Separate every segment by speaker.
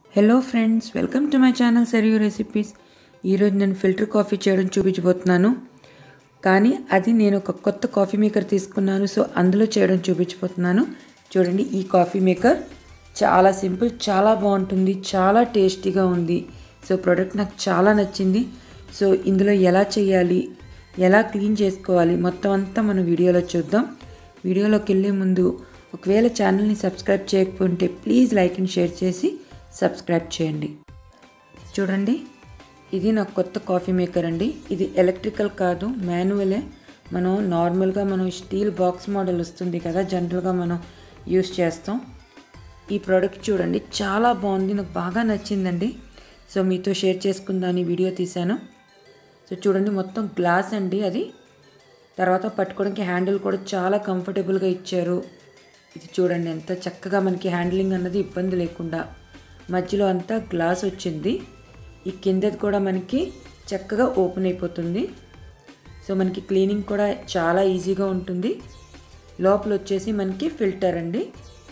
Speaker 1: hello friends welcome to my channel Sariyu recipes ఈరోజు నేను filter coffee చేయడం చూపించబోతున్నాను కానీ అది నేను ఒక కొత్త కాఫీ మేకర్ తీసుకున్నాను సో అందులో చేయడం చూపించబోతున్నాను చూడండి ఈ కాఫీ మేకర్ చాలా సింపుల్ చాలా బాగుంటుంది చాలా టేస్టీగా ఉంది సో ప్రోడక్ట్ నాకు చాలా నచ్చింది సో ఇందులో ఎలా చేయాలి ఎలా క్లీన్ చేసుకోవాలి మొత్తం అంతా మనం వీడియోలో చూద్దాం వీడియోలోకి వెళ్ళే ముందు ఒకవేళ ఛానల్ని సబ్స్క్రైబ్ చేయకపోతే ప్లీజ్ లైక్ అండ్ షేర్ చేసి సబ్స్క్రైబ్ చేయండి చూడండి ఇది నాకు కొత్త కాఫీ మేకర్ అండి ఇది ఎలక్ట్రికల్ కాదు మాన్యువలే మనం నార్మల్గా మనం స్టీల్ బాక్స్ మోడల్ వస్తుంది కదా జనరల్గా మనం యూస్ చేస్తాం ఈ ప్రోడక్ట్ చూడండి చాలా బాగుంది నాకు బాగా నచ్చిందండి సో మీతో షేర్ చేసుకుందాని వీడియో తీశాను సో చూడండి మొత్తం గ్లాస్ అండి అది తర్వాత పట్టుకోవడానికి హ్యాండిల్ కూడా చాలా కంఫర్టబుల్గా ఇచ్చారు ఇది చూడండి ఎంత చక్కగా మనకి హ్యాండ్లింగ్ అన్నది ఇబ్బంది లేకుండా మధ్యలో అంతా గ్లాస్ వచ్చింది ఈ కిందది కూడా మనకి చక్కగా ఓపెన్ అయిపోతుంది సో మనకి క్లీనింగ్ కూడా చాలా ఈజీగా ఉంటుంది లోపల వచ్చేసి మనకి ఫిల్టర్ అండి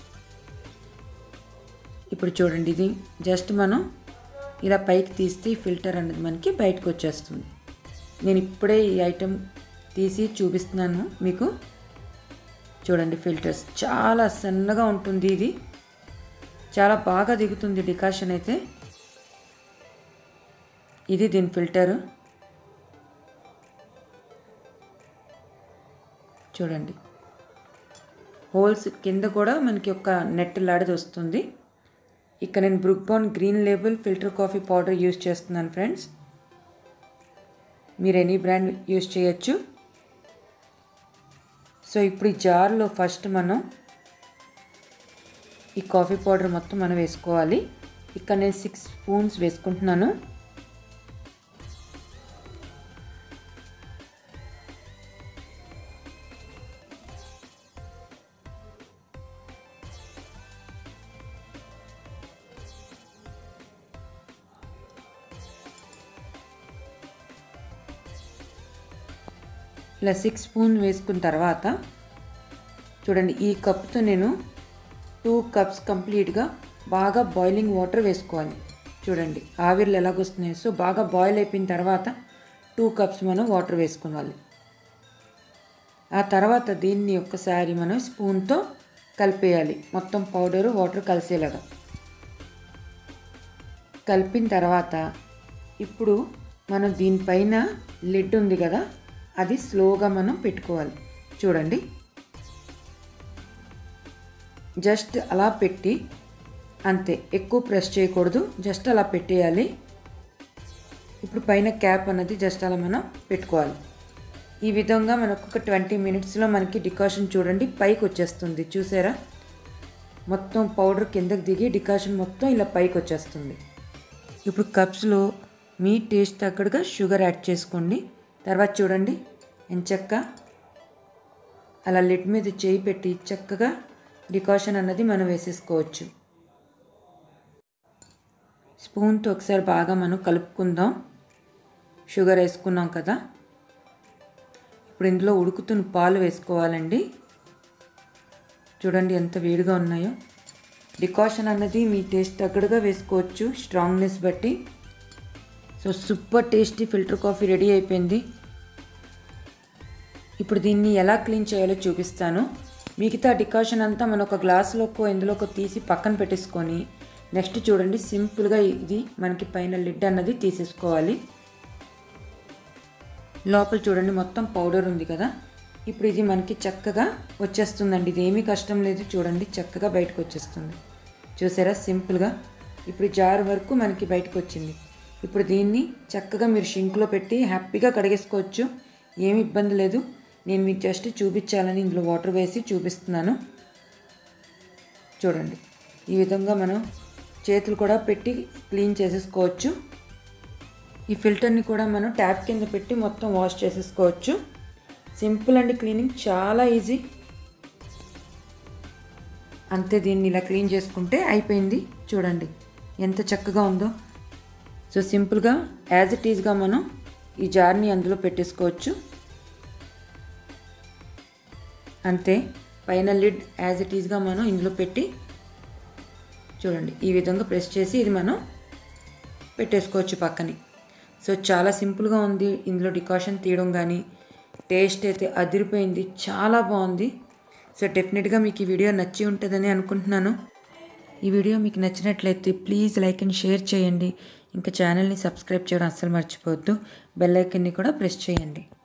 Speaker 1: ఇప్పుడు చూడండి ఇది జస్ట్ మనం ఇలా పైకి తీస్తే ఈ ఫిల్టర్ అనేది మనకి బయటకు వచ్చేస్తుంది నేను ఇప్పుడే ఈ ఐటెం తీసి చూపిస్తున్నాను మీకు చూడండి ఫిల్టర్స్ చాలా సన్నగా ఉంటుంది ఇది చాలా బాగా దిగుతుంది డికాషన్ అయితే ఇది దీని ఫిల్టరు చూడండి హోల్స్ కింద కూడా మనకి ఒక నెట్ లాడది వస్తుంది ఇక్కడ నేను Brooke Bond green label filter coffee powder use చేస్తున్నాను ఫ్రెండ్స్ మీరు ఎనీ బ్రాండ్ యూస్ చేయొచ్చు సో ఇప్పుడు ఈ జార్లో ఫస్ట్ మనం ఈ కాఫీ పౌడర్ మొత్తం మనం వేసుకోవాలి ఇక్కడ నేను సిక్స్ స్పూన్స్ వేసుకుంటున్నాను ఇలా సిక్స్ స్పూన్ వేసుకున్న తర్వాత చూడండి ఈ కప్తో నేను టూ కప్స్ కంప్లీట్గా బాగా బాయిలింగ్ వాటర్ వేసుకోవాలి చూడండి ఆవిర్లు ఎలాగొస్తున్నాయి సో బాగా బాయిల్ అయిపోయిన తర్వాత టూ కప్స్ మనం వాటర్ వేసుకోవాలి ఆ తర్వాత దీన్ని ఒక్కసారి మనం స్పూన్తో కలిపేయాలి మొత్తం పౌడరు వాటర్ కలిసేలాగా కలిపిన తర్వాత ఇప్పుడు మనం దీనిపైన లిడ్ ఉంది కదా అది స్లోగా మనం పెట్టుకోవాలి చూడండి జస్ట్ అలా పెట్టి అంతే ఎక్కువ ప్రెస్ చేయకూడదు జస్ట్ అలా పెట్టేయాలి ఇప్పుడు పైన క్యాప్ అన్నది జస్ట్ అలా మనం పెట్టుకోవాలి ఈ విధంగా మనకు ఒక ట్వంటీ మినిట్స్లో మనకి డికాషన్ చూడండి పైకి వచ్చేస్తుంది చూసారా మొత్తం పౌడర్ కిందకి దిగి డికాషన్ మొత్తం ఇలా పైకి వచ్చేస్తుంది ఇప్పుడు కప్స్లో మీ టేస్ట్ తగ్గట్టుగా షుగర్ యాడ్ చేసుకోండి తర్వాత చూడండి ఎంచక్క అలా లిడ్ మీద చేయి పెట్టి చక్కగా డికాషన్ అన్నది మనం వేసేసుకోవచ్చు స్పూన్తో ఒకసారి బాగా మనం కలుపుకుందాం షుగర్ వేసుకున్నాం కదా ఇప్పుడు ఇందులో ఉడుకుతున్న పాలు వేసుకోవాలండి చూడండి ఎంత వేడిగా ఉన్నాయో డికాషన్ అన్నది మీ టేస్ట్ తగ్గడుగా వేసుకోవచ్చు స్ట్రాంగ్నెస్ బట్టి so super tasty filter coffee ready అయిపోయింది ఇప్పుడు దీన్ని ఎలా క్లీన్ చేయాలో చూపిస్తాను మిగతా డికాషన్ అంతా మనం ఒక గ్లాసులోకో ఎందులోకో తీసి పక్కన పెట్టేసుకొని నెక్స్ట్ చూడండి సింపుల్గా ఇది మనకి పైన లిడ్ అన్నది తీసేసుకోవాలి లోపల చూడండి మొత్తం పౌడర్ ఉంది కదా ఇప్పుడు ఇది మనకి చక్కగా వచ్చేస్తుందండి ఇది ఏమీ కష్టం లేదు చూడండి చక్కగా బయటకు వచ్చేస్తుంది చూసారా సింపుల్గా ఇప్పుడు జార్ వరకు మనకి బయటకు వచ్చింది ఇప్పుడు దీన్ని చక్కగా మీరు షింక్లో పెట్టి హ్యాపీగా కడిగేసుకోవచ్చు ఏమి ఇబ్బంది లేదు నేను మీకు జస్ట్ చూపించాలని ఇందులో వాటర్ వేసి చూపిస్తున్నాను చూడండి ఈ విధంగా మనం చేతులు కూడా పెట్టి క్లీన్ చేసేసుకోవచ్చు ఈ ఫిల్టర్ని కూడా మనం ట్యాప్ కింద పెట్టి మొత్తం వాష్ చేసేసుకోవచ్చు సింపుల్ అండి క్లీనింగ్ చాలా ఈజీ అంతే దీన్ని ఇలా క్లీన్ చేసుకుంటే అయిపోయింది చూడండి ఎంత చక్కగా ఉందో సో సింపుల్గా యాజ్ ఇట్ ఈజ్గా మనం ఈ జార్ని అందులో పెట్టేసుకోవచ్చు అంతే పైన లిడ్ యాజ్ ఇట్ ఈజ్గా మనం ఇందులో పెట్టి చూడండి ఈ విధంగా ప్రెస్ చేసి ఇది మనం పెట్టేసుకోవచ్చు పక్కని సో చాలా సింపుల్గా ఉంది ఇందులో డికాషన్ తీయడం కానీ టేస్ట్ అయితే అదిరిపోయింది చాలా బాగుంది సో డెఫినెట్గా మీకు ఈ వీడియో నచ్చి ఉంటుందని అనుకుంటున్నాను ఈ వీడియో మీకు నచ్చినట్లయితే ప్లీజ్ లైక్ అండ్ షేర్ చేయండి ఇంకా ఛానల్ని సబ్స్క్రైబ్ చేయడం అస్సలు మర్చిపోవద్దు బెల్ ఐకన్ని కూడా ప్రెస్ చేయండి